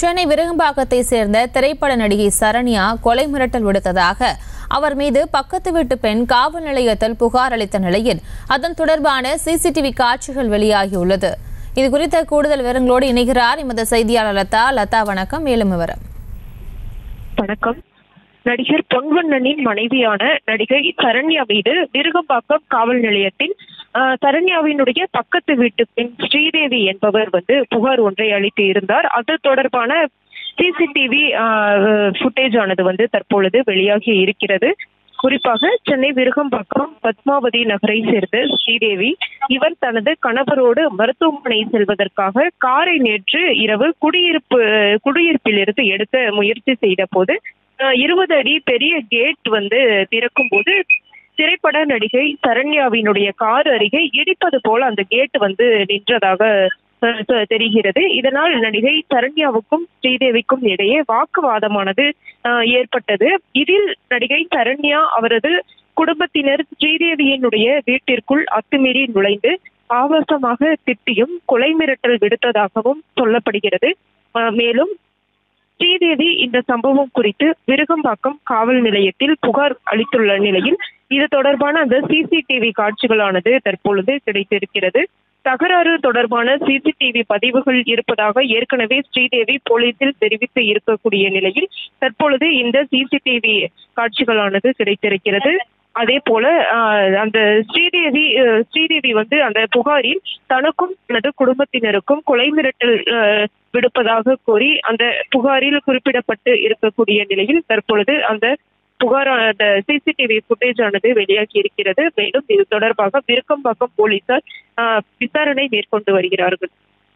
சென்னை விருகம்பாக்கத்தை சேர்ந்த திரைப்பட நடிகை சரண்யா கொலை மிரட்டல் விடுத்ததாக அவர் மீது பக்கத்து வீட்டு பெண் காவல் நிலையத்தில் புகார் அளித்த நிலையில் அதன் தொடர்பான சிசிடிவி காட்சிகள் வெளியாகியுள்ளது இது குறித்த கூடுதல் விவரங்களோடு இணைகிறார் எமது செய்தியாளர் லதா லதா வணக்கம் மேலும் விவரம் வணக்கம் நடிகர் பொன்வண்ணனின் மனைவியான நடிகை சரண்யா மீது விருகம்பாக்கம் காவல் நிலையத்தில் ஆஹ், சரண்யாவினுடைய பக்கத்து வீட்டு பெண் ஸ்ரீதேவி என்பவர் வந்து புகார் ஒன்றை அளித்து இருந்தார் அது தொடர்பான சிசிடிவி ஃபுட்டேஜ் ஆனது வந்து தற்பொழுது வெளியாகி இருக்கிறது குறிப்பாக சென்னை விருகம்பாக்கம் பத்மாவதி நகரை சேர்ந்த ஸ்ரீதேவி இவர் தனது கணவரோடு மருத்துவமனை செல்வதற்காக காரை நேற்று இரவு குடியிருப்பு குடியிருப்பிலிருந்து எடுக்க முயற்சி செய்த போது இருபது அடி பெரிய கேட் வந்து திறக்கும் போது திரைப்பட நடிகை சரண்யாவினுடைய கார் அருகே இடிப்பது போல அந்த கேட் வந்து நின்றதாக அஹ், தெ- தெரிகிறது இதனால் நடிகை சரண்யாவுக்கும் ஸ்ரீதேவிக்கும் இடையே வாக்குவாதமானது அஹ், ஏற்பட்டது இதில் நடிகை சரண்யா அவரது குடும்பத்தினர் ஸ்ரீதேவியினுடைய வீட்டிற்குள் அத்துமீறி நுழைந்து ஆபாசமாக திட்டியும் கொலை மிரட்டல் விடுத்ததாகவும் சொல்லப்படுகிறது அஹ், மேலும் ஸ்ரீதேவி இந்த சம்பவம் குறித்து விருகம்பாக்கம் காவல் நிலையத்தில் புகார் அளித்துள்ள நிலையில் இது தொடர்பான அந்த சிசிடிவி காட்சிகளானது தற்பொழுது கிடைத்திருக்கிறது தகராறு தொடர்பான சிசிடிவி பதிவுகள் இருப்பதாக ஏற்கனவே ஸ்ரீதேவி போலீசில் தெரிவித்து இருக்கக்கூடிய நிலையில் தற்பொழுது இந்த சிசிடிவி காட்சிகளானது கிடைத்திருக்கிறது அதே போல ஆஹ், அந்த ஸ்ரீதேவி அஹ், ஸ்ரீதேவி வந்து அந்த புகாரில் தனக்கும் தனது குடும்பத்தினருக்கும் கொலை மிரட்டல் அஹ், விடுப்பதாக கூறி அந்த புகாரில் குறிப்பிடப்பட்டு இருக்கக்கூடிய நிலையில் தற்பொழுது அந்த புகார் அந்த சிசிடிவி ஃபுட்டேஜ் ஆனது வெளியாகி இருக்கிறது மேலும் இது தொடர்பாக விருக்கம்பாக்கம் போலீசார் ஆஹ், விசாரணை மேற்கொண்டு வருகிறார்கள்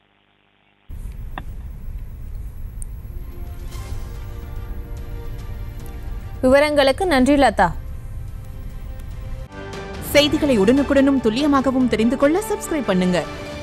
விவரங்களுக்கு நன்றி லதா செய்திகளை உடனுக்குடனும் துல்லியமாகவும் தெரிந்து கொள்ள சப்ஸ்கிரைப் பண்ணுங்க